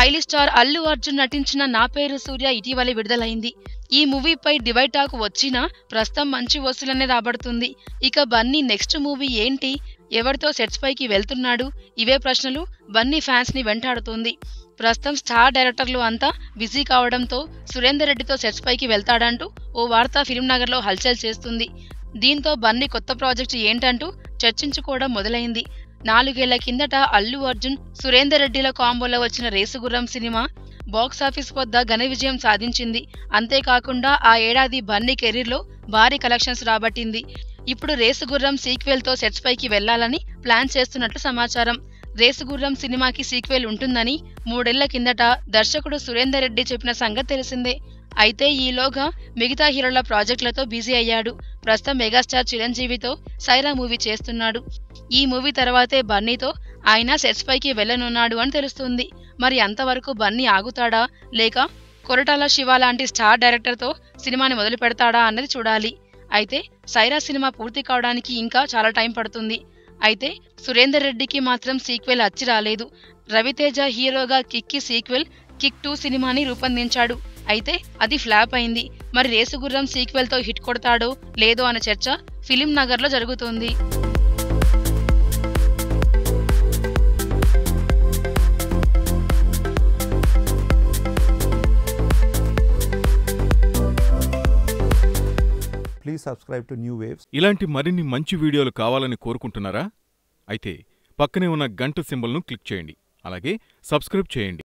Stylish star Allu Arjun నటించిన నా పేరు సూర్య ఇటీవలే విడుదలైంది ఈ మూవీపై డివైడ్ టాక్ వచ్చినా ప్రస్తుతం మంచి వసూలనే రాబడుతుంది ఇక బన్నీ నెక్స్ట్ మూవీ ఏంటి ఎవరితో సెట్స్ పైకి వెళ్తున్నాడు ఇవే ప్రశ్నలు బన్నీ ఫ్యాన్స్ ని వెంటాడుతుంది ప్రస్తుతం స్టార్ డైరెక్టర్లు అంతా బిజీ కావడంతో సురేందర్ రెడ్డితో సెట్స్ పైకి వెళ్తాడంటూ ఓ వార్త ఫిల్మ్ నగర్లో హల్చల్ చేస్తుంది దీంతో బన్నీ కొత్త ప్రాజెక్టు ఏంటంటూ చర్చించుకోవడం మొదలైంది నాలుగేళ్ల కిందట అల్లు అర్జున్ సురేందర్ రెడ్డిల కాంబోలో వచ్చిన రేసుగుర్రం సినిమా బాక్సాఫీస్ వద్ద ఘన విజయం సాధించింది అంతేకాకుండా ఆ ఏడాది బన్నీ కెరీర్లో భారీ కలెక్షన్స్ రాబట్టింది ఇప్పుడు రేసుగుర్రం సీక్వెల్ తో సెట్స్ పైకి వెళ్లాలని ప్లాన్ చేస్తున్నట్లు సమాచారం రేసుగుర్రం సినిమాకి సీక్వెల్ ఉంటుందని మూడేళ్ల కిందట దర్శకుడు సురేందర్ రెడ్డి చెప్పిన సంగతి తెలిసిందే అయితే ఈలోగా మిగతా హీరోల ప్రాజెక్టులతో బిజీ అయ్యాడు ప్రస్తుతం మెగాస్టార్ చిరంజీవితో సైరా మూవీ చేస్తున్నాడు ఈ మూవీ తర్వాతే బన్నీతో ఆయన సెట్స్ పైకి వెళ్లనున్నాడు అని తెలుస్తుంది మరి అంతవరకు బన్నీ ఆగుతాడా లేక కొరటాల శివ లాంటి స్టార్ డైరెక్టర్తో సినిమాని మొదలు పెడతాడా అన్నది చూడాలి అయితే సైరా సినిమా పూర్తి కావడానికి ఇంకా చాలా టైం పడుతుంది అయితే సురేందర్ రెడ్డికి మాత్రం సీక్వెల్ అచ్చి రాలేదు రవితేజ హీరోగా కిక్కి సీక్వెల్ కిక్ టూ సినిమాని రూపొందించాడు అయితే అది ఫ్లాప్ అయింది మరి రేసుగుర్రం సీక్వెల్ తో హిట్ కొడతాడో లేదో అనే చర్చ ఫిలిం నగర్ లో జరుగుతోంది Please subscribe to New Waves. ఇలాంటి మరిన్ని మంచి వీడియోలు కావాలని కోరుకుంటున్నారా అయితే పక్కనే ఉన్న గంట సింబల్ను క్లిక్ చేయండి అలాగే సబ్స్క్రైబ్ చేయండి